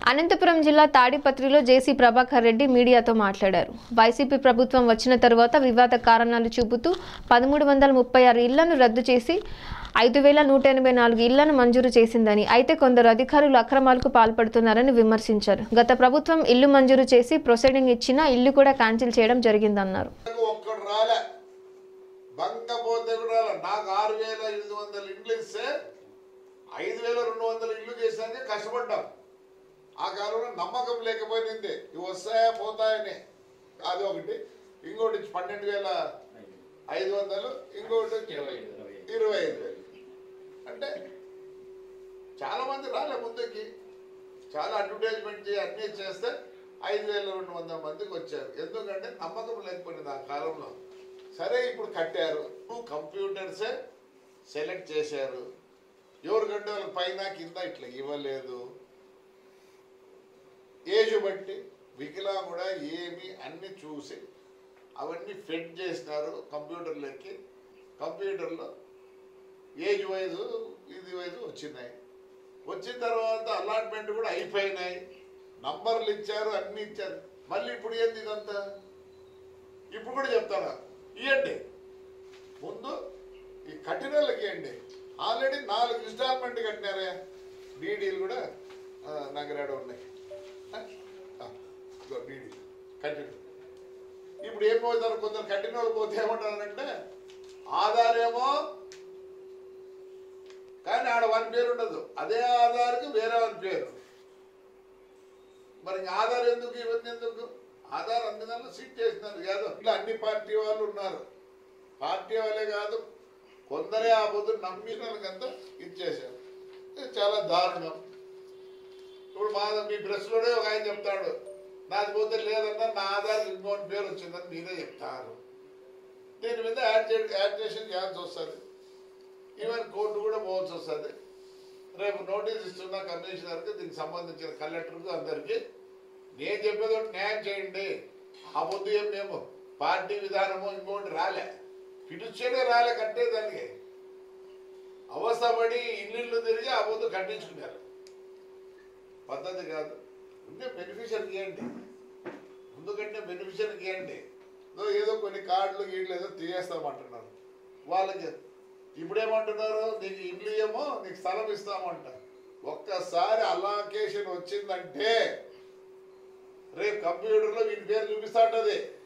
అనంతపురం జిల్లా తాడిపత్రిలో జేసీ ప్రభాకర్ రెడ్డి మీడియాతో మాట్లాడారు వైసీపీ ప్రభుత్వం వచ్చిన తరువాత వివాద కారణాలు చూపుతూ పదమూడు వందల ముప్పై ఆరు ఇళ్లను రద్దు చేసి ఐదు వేల నూట ఎనభై నాలుగు ఇళ్లను మంజూరు చేసిందని అయితే కొందరు అధికారులు అక్రమాలకు పాల్పడుతున్నారని విమర్శించారు గత ప్రభుత్వం ఇల్లు మంజూరు చేసి ప్రొసీడింగ్ ఇచ్చినా ఇల్లు కూడా క్యాన్సిల్ చేయడం జరిగిందన్నారు ఒక్కడు రాలే బంకపోతే కూడా రాలే నాకు ఆరు వేల ఎనిమిది వందల ఇండ్లు ఇస్తే ఐదు వేల రెండు వందల ఇల్లు చేసాక కష్టపడ్డాం ఆ కాలంలో నమ్మకం లేకపోయింది ఇవి వస్తాయా పోతాయని అది ఒకటి ఇంకోటి పన్నెండు వేల ఐదు వందలు ఇంకోటి ఇరవై ఐదు వేలు అంటే చాలా మంది రాలే ముందుకి చాలా అడ్వర్టైజ్మెంట్ చేసి అన్నీ చేస్తే ఐదు వేల రెండు వందల మందికి వచ్చారు ఎందుకంటే నమ్మకం లేకపోయింది ఆ కాలంలో సరే ఇప్పుడు కట్టారు కంప్యూటర్సే సెలెక్ట్ చేశారు ఎవరికంటే వాళ్ళకి పైన కింద ఇట్లా ఇవ్వలేదు ఏజ్ బట్టి వికలాంగుడా ఏమి అన్ని చూసి అవన్నీ ఫిట్ చేసినారు కంప్యూటర్లకి కంప్యూటర్లో ఏజ్ వైజ్ ఇది వైజ్ వచ్చినాయి వచ్చిన తర్వాత అలాట్మెంట్ కూడా అయిపోయినాయి నంబర్లు ఇచ్చారు అన్ని ఇచ్చారు మళ్ళీ ఇప్పుడు ఏంది ఇదంతా ఇప్పుడు కూడా చెప్తాను ఇవ్వండి ముందు ఈ కట్టిన వాళ్ళకి ఇవ్వండి ఆల్రెడీ నాలుగు ఇన్స్టాల్మెంట్ కట్టినారే డీడీలు కూడా ఆ, నగరాడ ఉన్నాయి డీడీ కట్టిన ఇప్పుడు ఏమవుతారు కొందరు కట్టిన వాళ్ళు పోతే ఏమంటారంటే ఆధార్ ఏమో కానీ ఆడ వన్ పేరు ఉండదు అదే ఆధార్కి వేరే వన్ పేరు మరి ఇంక ఆధార్ ఎందుకు ఇవన్నీ ఎందుకు ఆధార్ అందుకని సీట్ చేసినారు కాదు ఇట్లా అన్ని పార్టీ వాళ్ళు ఉన్నారు పార్టీ వాళ్ళే కాదు కొందరే ఆ పొద్దు నమ్మిన వాళ్ళకంతా ఇచ్చేసారు ఇది చాలా దారుణం ఇప్పుడు మా మీ ప్రెస్లోనే ఒక ఆయన చెప్తాడు నాది పోతే లేదన్నా నా ఆధార్ ఇంకోటి పేరు వచ్చిందని మీరే చెప్తారు దీని మీద యాడ్ చే యాడ్ చేసి చేయాల్సి వస్తుంది ఈవెన్ కోర్టు కూడా పోవాల్సి వస్తుంది రేపు నోటీస్ ఇస్తున్న కమిషనర్కి దీనికి సంబంధించిన కలెక్టర్కి అందరికీ నేను చెప్పేది ఒకటి న్యాయం చేయండి ఆ పొద్దు ఏం మేము పార్టీ విధానము ఇంకోటి రాలే పిలుస్తేనే రాలే కట్టేదానికి అవస్థపడి ఇల్లు తిరిగి ఆ పొద్దు కట్టించుకున్నారు పద్ధతి కాదు ఉంటే బెనిఫిషియర్కి ఇవ్వండి ముందుకంటే బెనిఫిషియర్కి ఇవ్వండి ఏదో ఏదో కొన్ని కార్డులు గీళ్ళు ఏదో తీయేస్తామంటున్నారు వాళ్ళకి ఇప్పుడేమంటున్నారు నీకు ఇల్లు ఏమో నీకు స్థలం ఇస్తామంట ఒక్కసారి అలాకేషన్ వచ్చిందంటే రేపు కంప్యూటర్లో వీటి పేరు చూపిస్తా ఉంటది